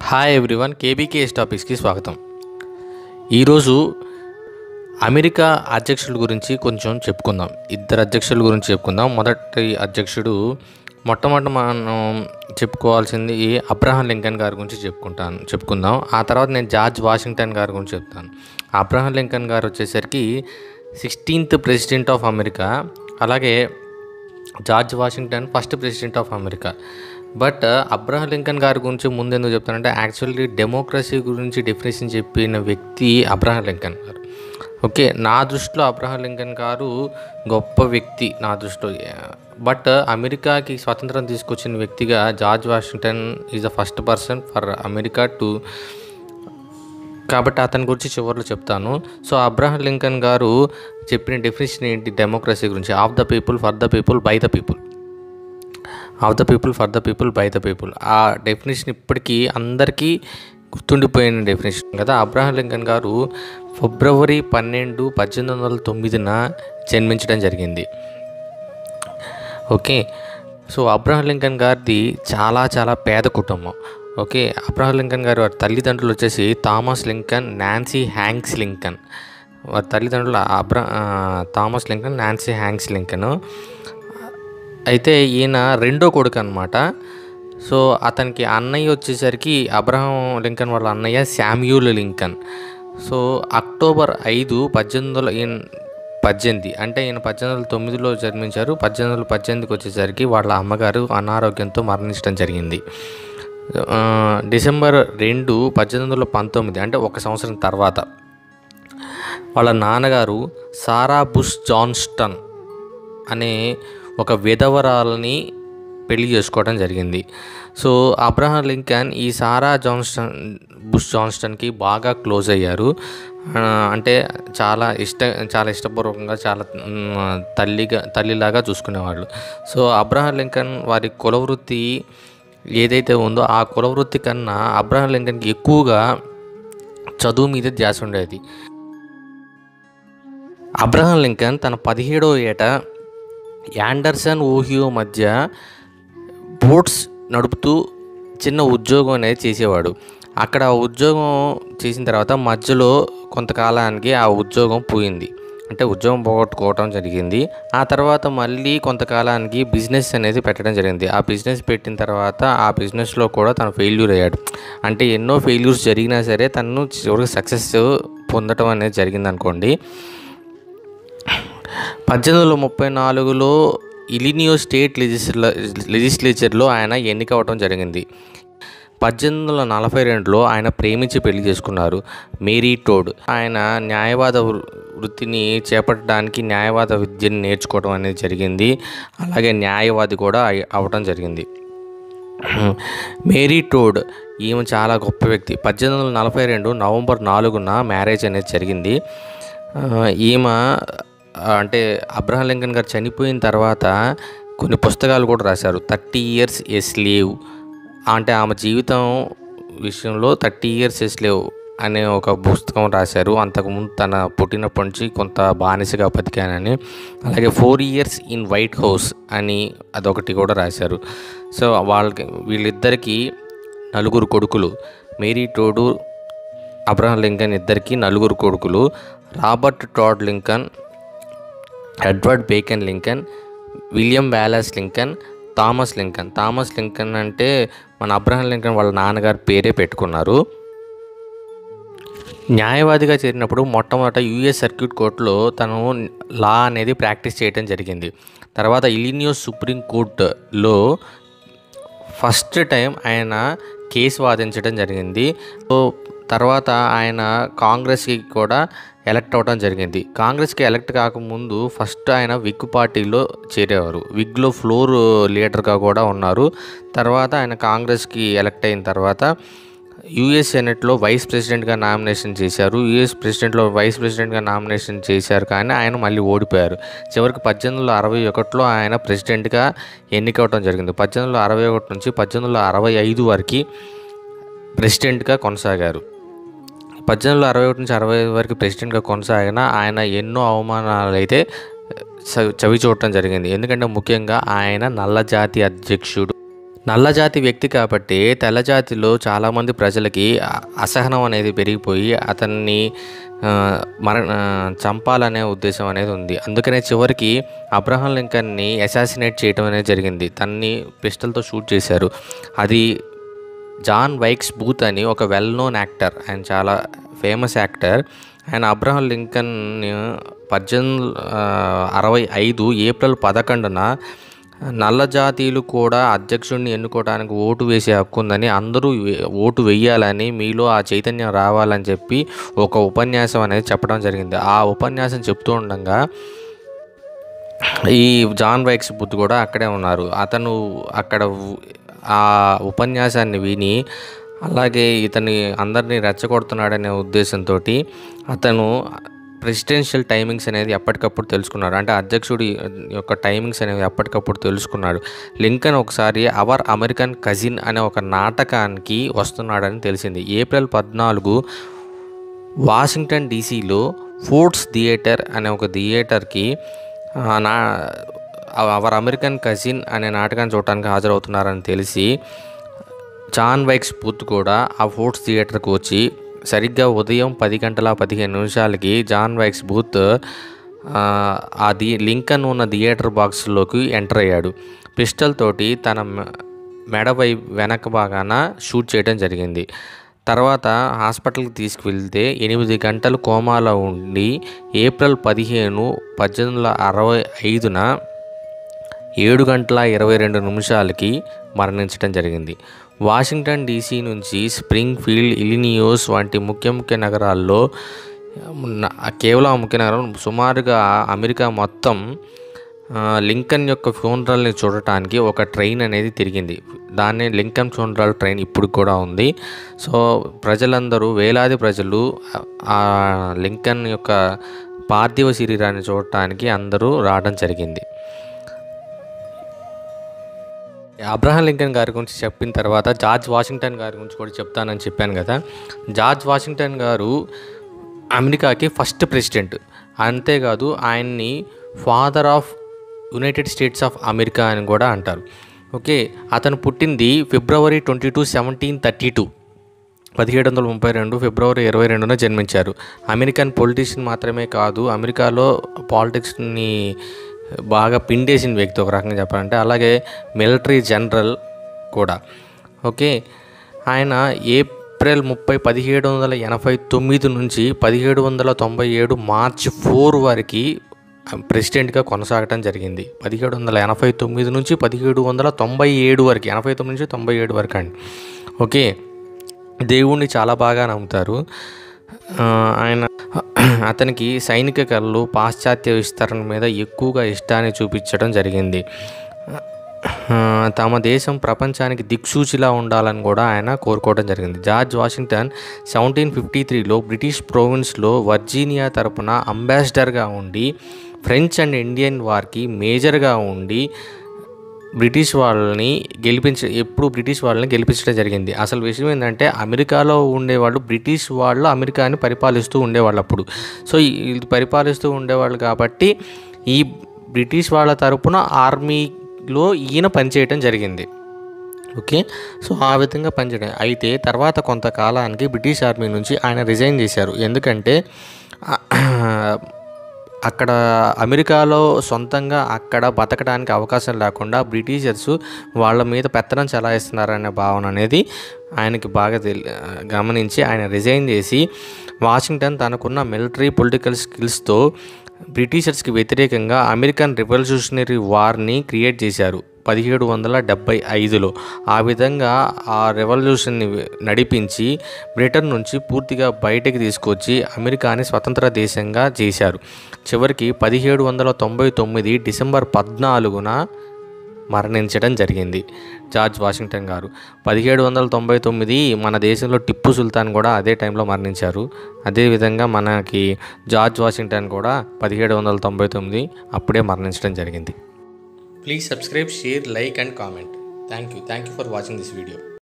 hi everyone KBKS టాపిక్స్కి స్వాగతం ఈరోజు America అధ్యక్షుల గురించి కొంచెం చెప్పుకుందాం ఇద్దరు అధ్యక్షుల గురించి చెప్పుకుందాం మొదటి అధ్యక్షుడు మొట్టమొదటి మనం చెప్పుకోవాల్సింది అబ్రహాం లింకన్ గారి గురించి చెప్పుకుంటాను చెప్పుకుందాం ఆ తర్వాత నేను జార్జ్ వాషింగ్టన్ గారి గురించి చెప్తాను అబ్రహాం లింకన్ గారు వచ్చేసరికి సిక్స్టీన్త్ ప్రెసిడెంట్ ఆఫ్ అమెరికా అలాగే George Washington first president of America but Abraham Lincoln గారి గురించి ముందు ఎందుకు చెప్తానంటే యాక్చువల్లీ డెమోక్రసీ గురించి డెఫినేషన్ చెప్పిన వ్యక్తి అబ్రహం లింకన్ గారు ఓకే నా దృష్టిలో అబ్రహం లింకన్ గారు గొప్ప వ్యక్తి నా దృష్టిలో బట్ అమెరికాకి స్వాతంత్రం తీసుకొచ్చిన వ్యక్తిగా George Washington is the first person for America to కాబట్టి అతని గురించి చివరిలో చెప్తాను సో అబ్రహం లింకన్ గారు చెప్పిన డెఫినేషన్ ఏంటి డెమోక్రసీ గురించి of the people for the people by the people of the people for the people by the people ఆ డెఫినేషన్ ఇప్పటికీ అందరికీ గుర్తుండిపోయిన డెఫినేషన్ కదా అబ్రహం లింకన్ గారు ఫిబ్రవరి పన్నెండు పద్దెనిమిది వందల తొమ్మిదిన జన్మించడం జరిగింది ఓకే సో అబ్రహం లింకన్ గారిది చాలా చాలా పేద కుటుంబం ఓకే అబ్రహం లింకన్ గారి వారి తల్లిదండ్రులు వచ్చేసి Thomas Lincoln Nancy Hanks Lincoln వారి తల్లిదండ్రులు అబ్ర Thomas Lincoln Nancy Hanks Lincoln అయితే ఈయన రెండో కొడుకు అనమాట సో అతనికి అన్నయ్య వచ్చేసరికి అబ్రహం లింకన్ వాళ్ళ అన్నయ్య శామ్యూల్ లింకన్ సో అక్టోబర్ ఐదు పద్దెనిమిది వందల ఈయన పద్దెనిమిది అంటే ఈయన పద్దెనిమిది వందల తొమ్మిదిలో జన్మించారు పద్దెనిమిది వందల పద్దెనిమిదికి వచ్చేసరికి వాళ్ళ అమ్మగారు అనారోగ్యంతో మరణించడం జరిగింది ఆ, డిసెంబర్ రెండు పద్దెనిమిది వందల పంతొమ్మిది అంటే ఒక సంవత్సరం తర్వాత వాళ్ళ నాన్నగారు సారా బుష్ జాన్స్టన్ అనే ఒక విధవరాలని పెళ్లి చేసుకోవడం జరిగింది సో అబ్రహం లింకన్ ఈ సారా జాన్స్టన్ బుష్ జాన్స్టన్కి బాగా క్లోజ్ అయ్యారు ఆ, అంటే చాలా ఇష్ట చాలా ఇష్టపూర్వకంగా చాలా మ్, తల్లిగా తల్లిలాగా చూసుకునేవాళ్ళు సో అబ్రహం లింకన్ వారి కులవృత్తి ఏదైతే ఉందో ఆ కులవృత్తి కన్నా అబ్రహం లింకన్కి ఎక్కువగా చదువు మీద ధ్యాస ఉండేది అబ్రహం లింకన్ తన పదిహేడవ ఏట యాండర్సన్ ఓహియో మధ్య బోట్స్ నడుపుతూ చిన్న ఉద్యోగం అనేది చేసేవాడు అక్కడ ఆ ఉద్యోగం చేసిన తర్వాత మధ్యలో కొంతకాలానికి ఆ ఉద్యోగం పోయింది అంటే ఉద్యోగం పోగొట్టుకోవటం జరిగింది ఆ తర్వాత మళ్ళీ కొంతకాలానికి బిజినెస్ అనేది పెట్టడం జరిగింది ఆ బిజినెస్ పెట్టిన తర్వాత ఆ బిజినెస్లో కూడా తను ఫెయిల్యూర్ అయ్యాడు అంటే ఎన్నో ఫెయిల్యూర్స్ జరిగినా సరే తను చివరికి సక్సెస్ పొందడం అనేది జరిగింది అనుకోండి పద్దెనిమిది వందల ముప్పై నాలుగులో ఇలినియో స్టేట్ లెజిస్ల లెజిస్లేచర్లో ఆయన ఎన్నిక అవ్వడం జరిగింది పద్దెనిమిది వందల నలభై రెండులో ఆయన ప్రేమించి పెళ్లి చేసుకున్నారు మేరీ టోడ్ ఆయన న్యాయవాద వృ- వృత్తిని చేపట్టడానికి న్యాయవాద విద్యను నేర్చుకోవడం అనేది జరిగింది అలాగే న్యాయవాది కూడా అయి- అవ్వడం జరిగింది మేరీ టోడ్ ఈమె చాలా గొప్ప వ్యక్తి పద్దెనిమిది వందల నలభై రెండు నవంబర్ నాలుగున మ్యారేజ్ అనేది జరిగింది ఆ, ఈమె ఆ, అంటే అబ్రహం లింకన్ గారు చనిపోయిన తర్వాత కొన్ని పుస్తకాలు కూడా రాశారు థర్టీ ఇయర్స్ ఏ స్లేవ్ అంటే ఆమె జీవితం విషయంలో థర్టీ ఇయర్స్ ఏ స్లేవ్ అనే ఒక పుస్తకం రాశారు అంతకుముందు తన పుట్టినప్పటి నుంచి కొంత బానిసగా బతికానని అలాగే four years in White House అని అదొకటి కూడా రాశారు సో వాళ్ళకి వీళ్ళిద్దరికీ నలుగురు కొడుకులు మేరీ టోడు అబ్రహం లింకన్ ఇద్దరికి నలుగురు కొడుకులు Robert Todd Lincoln Edward Baker Lincoln William Wallace Lincoln Thomas Lincoln Thomas Lincoln అంటే మన అబ్రహం లింకన్ వాళ్ళ నాన్నగారి పేరే పెట్టుకున్నారు న్యాయవాదిగా చేరినప్పుడు మొట్టమొదట యూఎస్ సర్క్యూట్ కోర్టులో తను లా అనేది ప్రాక్టీస్ చేయడం జరిగింది తర్వాత ఇలినియోస్ సుప్రీం కోర్టులో ఫస్ట్ టైం ఆయన కేసు వాదించడం జరిగింది సో తర్వాత ఆయన కాంగ్రెస్కి కూడా ఎలక్ట్ అవ్వడం జరిగింది కాంగ్రెస్కి ఎలక్ట్ కాకముందు ఫస్ట్ ఆయన విగ్ పార్టీలో చేరేవారు విగ్లో ఫ్లోర్ లీడర్గా కూడా ఉన్నారు తర్వాత ఆయన కాంగ్రెస్కి ఎలక్ట్ అయిన తర్వాత యుఎస్ సెనెట్లో వైస్ ప్రెసిడెంట్గా నామినేషన్ చేశారు యుఎస్ ప్రెసిడెంట్లో వైస్ ప్రెసిడెంట్గా నామినేషన్ చేశారు కానీ ఆయన మళ్ళీ ఓడిపోయారు చివరికి పద్దెనిమిది వందల అరవై ఒకటిలో ఆయన ప్రెసిడెంట్గా ఎన్నికవడం జరిగింది పద్దెనిమిది వందల అరవై ఒకటి నుంచి పద్దెనిమిది వందల అరవై ఐదు వరకు ప్రెసిడెంట్గా కొనసాగారు పద్దెనిమిది వందల అరవై ఒకటి నుంచి అరవై ఐదు వరకు ప్రెసిడెంట్గా కొనసాగిన ఆయన ఎన్నో అవమానాలు అయితే చవి చవి చూడటం జరిగింది ఎందుకంటే ముఖ్యంగా ఆయన నల్ల జాతి అధ్యక్షుడు నల్లజాతి వ్యక్తి కాబట్టి తెల్లజాతిలో చాలామంది ప్రజలకి అ- అసహనం అనేది పెరిగిపోయి అతన్ని ఆ, మర ఆ, చంపాలనే ఉద్దేశం అనేది ఉంది అందుకనే చివరికి అబ్రహం లింకన్ని అసాసినేట్ చేయడం అనేది జరిగింది తన్ని పిస్టల్తో షూట్ చేశారు అది జాన్ వైక్స్ బూత్ అని ఒక వెల్ నోన్ యాక్టర్ ఆయన చాలా ఫేమస్ యాక్టర్ ఆయన అబ్రహం లింకన్ పద్దెనిమిది ఆ, అరవై ఐదు ఏప్రిల్ పదకొండున నల్ల జాతీయులు కూడా అధ్యక్షుడిని ఎన్నుకోవడానికి ఓటు వేసే హక్కు ఉందని అందరూ వే- ఓటు వేయాలని మీలో ఆ చైతన్యం రావాలని చెప్పి ఒక ఉపన్యాసం అనేది చెప్పడం జరిగింది ఆ ఉపన్యాసం చెప్తూ ఉండగా ఈ జాన్ వైక్స్ బుద్ధ్ కూడా అక్కడే ఉన్నారు అతను అక్కడ ఉ- ఆ ఉపన్యాసాన్ని విని అలాగే ఇతని అందరినీ రెచ్చగొడుతున్నాడనే ఉద్దేశంతో అతను ప్రెసిడెన్షియల్ టైమింగ్స్ అనేది ఎప్పటికప్పుడు తెలుసుకున్నాడు అంటే అధ్యక్షుడి యొక్క టైమింగ్స్ అనేవి ఎప్పటికప్పుడు తెలుసుకున్నాడు లింకన్ ఒకసారి అవర్ అమెరికన్ కజిన్ అనే ఒక నాటకానికి వస్తున్నాడని తెలిసింది ఏప్రిల్ పద్నాలుగు వాషింగ్టన్ డీసీలో ఫోర్ట్స్ థియేటర్ అనే ఒక థియేటర్కి ఆ, నా అవర్ అమెరికన్ కజిన్ అనే నాటకాన్ని చూడటానికి హాజరవుతున్నారని తెలిసి జాన్ వైక్స్ బూత్ కూడా ఆ ఫోర్ట్స్ థియేటర్కి వచ్చి సరిగ్గా ఉదయం పది గంటల పదిహేను నిమిషాలకి జాన్ వైక్స్ బూత్ ఆ, ఆ ది లింకన్ ఉన్న థియేటర్ బాక్స్లోకి ఎంటర్ అయ్యాడు పిస్టల్ తోటి తన మె- మెడపై వెనక భాగాన షూట్ చేయడం జరిగింది తర్వాత హాస్పిటల్కి తీసుకువెళ్తే ఎనిమిది గంటలు కోమాలో ఉండి ఏప్రిల్ పదిహేను పద్దెనిమిది వందల అరవై ఐదున ఏడు గంటల ఇరవై రెండు నిమిషాలకి మరణించడం జరిగింది వాషింగ్టన్ డీసీ నుంచి స్ప్రింగ్ ఫీల్డ్ ఇలినియోస్ వంటి ముఖ్య ముఖ్య నగరాల్లో ఉన్న- కేవలం ఆ ముఖ్య నగరం సుమారుగా అమెరికా మొత్తం ఆ, లింకన్ యొక్క ఫ్యూనరల్ని చూడటానికి ఒక ట్రైన్ అనేది తిరిగింది దాన్ని లింకన్ ఫ్యూనరల్ ట్రైన్ ఇప్పుడు కూడా ఉంది సో ప్రజలందరూ వేలాది ప్రజలు ఆ- ఆ లింకన్ యొక్క పార్థివ శరీరాన్ని చూడటానికి అందరూ రావడం జరిగింది అబ్రహం లింకన్ గారి గురించి చెప్పిన తర్వాత జార్జ్ వాషింగ్టన్ గారి గురించి కూడా చెప్తానని చెప్పాను కదా జార్జ్ వాషింగ్టన్ గారు అమెరికాకి ఫస్ట్ ప్రెసిడెంట్ అంతేకాదు ఆయన్ని father of United States of America అని కూడా అంటారు ఓకే అతను పుట్టింది ఫిబ్రవరి twenty two seventeen thirty two పదిహేడు వందల ముప్పై రెండు ఫిబ్రవరి ఇరవై రెండున జన్మించారు అమెరికన్ పొలిటీషియన్ మాత్రమే కాదు అమెరికాలో పాలిటిక్స్ని బాగా పిండేసిన వ్యక్తి ఒక రకంగా చెప్పాలంటే అలాగే మిలిటరీ జనరల్ కూడా ఓకే ఆయన ఏప్రిల్ ముప్పై పదిహేడు వందల ఎనభై తొమ్మిది నుంచి పదిహేడు వందల తొంభై ఏడు మార్చ్ ఫోర్ వరకు ప్రెసిడెంట్గా కొనసాగటం జరిగింది పదిహేడు వందల ఎనభై తొమ్మిది నుంచి పదిహేడు వందల తొంభై ఏడు వరకు ఎనభై తొమ్మిది నుంచి తొంభై ఏడు వరకు అండి ఓకే దేవుణ్ణి చాలా బాగా నమ్ముతారు ఆ, ఆయన అతనికి సైనిక కళలు పాశ్చాత్య విస్తరణ మీద ఎక్కువగా ఇష్టాన్ని చూపించడం జరిగింది ఆ, తమ దేశం ప్రపంచానికి దిక్సూచిలా ఉండాలని కూడా ఆయన కోరుకోవడం జరిగింది జార్జ్ వాషింగ్టన్ సెవెంటీన్ ఫిఫ్టీ త్రీలో బ్రిటిష్ ప్రోవిన్స్లో వర్జీనియా తరపున అంబాసిడర్గా ఉండి ఫ్రెంచ్ అండ్ ఇండియన్ వార్కి మేజర్గా ఉండి బ్రిటిష్ వాళ్ళని గెలిపించ ఎప్పుడు బ్రిటిష్ వాళ్ళని గెలిపించడం జరిగింది అసలు విషయం ఏంటంటే అమెరికాలో ఉండేవాళ్ళు బ్రిటిష్ వాళ్ళు అమెరికాని పరిపాలిస్తూ ఉండేవాళ్ళు అప్పుడు సో ఈ- వీళ్ళు పరిపాలిస్తూ ఉండేవాళ్ళు కాబట్టి ఈ బ్రిటిష్ వాళ్ళ తరపున ఆర్మీలో ఈయన పనిచేయటం జరిగింది ఓకే సో ఆ విధంగా పనిచేయడం అయితే తర్వాత కొంతకాలానికి బ్రిటిష్ ఆర్మీ నుంచి ఆయన రిజైన్ చేశారు ఎందుకంటే అక్కడ అమెరికాలో సొంతంగా అక్కడ బతకడానికి అవకాశం లేకుండా బ్రిటిషర్స్ వాళ్ళ మీద పెత్తనం చలాయిస్తున్నారనే భావన అనేది ఆయనకి బాగా తెలి గమనించి ఆయన రిజైన్ చేసి వాషింగ్టన్ తనకున్న మిలిటరీ పొలిటికల్ స్కిల్స్తో బ్రిటిషర్స్కి వ్యతిరేకంగా అమెరికన్ రివల్యూషనరీ వార్ని క్రియేట్ చేశారు పదిహేడు వందల డెబ్బై ఐదులో ఆ విధంగా ఆ రెవల్యూషన్ని నడిపించి బ్రిటన్ నుంచి పూర్తిగా బయటకు తీసుకొచ్చి అమెరికాని స్వతంత్ర దేశంగా చేశారు చివరికి పదిహేడు వందల తొంభై తొమ్మిది డిసెంబర్ పద్నాలుగున మరణించడం జరిగింది జార్జ్ వాషింగ్టన్ గారు పదిహేడు వందల తొంభై తొమ్మిది మన దేశంలో టిప్పు సుల్తాన్ కూడా అదే టైంలో మరణించారు అదేవిధంగా మనకి జార్జ్ వాషింగ్టన్ కూడా పదిహేడు వందల తొంభై తొమ్మిది అప్పుడే మరణించడం జరిగింది please subscribe share like and comment thank you thank you for watching this video